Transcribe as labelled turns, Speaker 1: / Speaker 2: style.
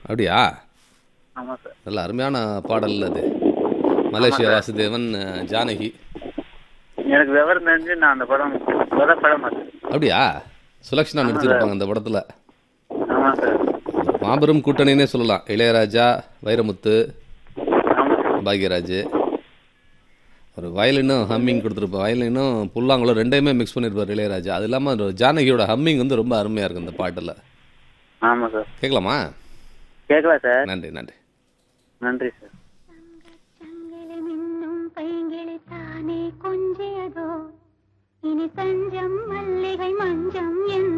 Speaker 1: அப்படியா
Speaker 2: ஆமாம் சார்
Speaker 1: நல்ல அருமையான பாடல் அது மலேசியா வாசுதேவன் அஹ், ஜானகி
Speaker 2: எனக்கு விவரம் தெரிஞ்சு நான் அந்த படம் முத படம் அது
Speaker 1: அப்படியா சுலக்ஷனா நடிச்சிருப்பாங்க அந்த படத்தில்
Speaker 2: ஆமாம் சார்
Speaker 1: மாபெரும் கூட்டணின்னே சொல்லலாம் இளையராஜா வைரமுத்து
Speaker 2: ஆமாம் சார்
Speaker 1: பாக்யராஜ் ஒரு வயலினும் ஹம்மிங் கொடுத்துருப்பார் வயலினும் புல்லாங்குழலும் ரெண்டையுமே மிக்ஸ் பண்ணியிருப்பார் இளையராஜா அது இல்லாமல் ஜானகியோட ஹம்மிங் வந்து ரொம்ப அருமையாக இருக்கும் இந்த பாட்டில்
Speaker 2: ஆமாம் சார்
Speaker 1: கேட்கலாமா
Speaker 2: கேட்கலாம் சார்
Speaker 1: நன்றி நன்றி
Speaker 2: நன்றி சார்
Speaker 3: சங்கிலிமின்னும் பைங்கிளி தானே கொஞ்சியதோ இனி தஞ்சம் மல்லிகை மஞ்சம் என்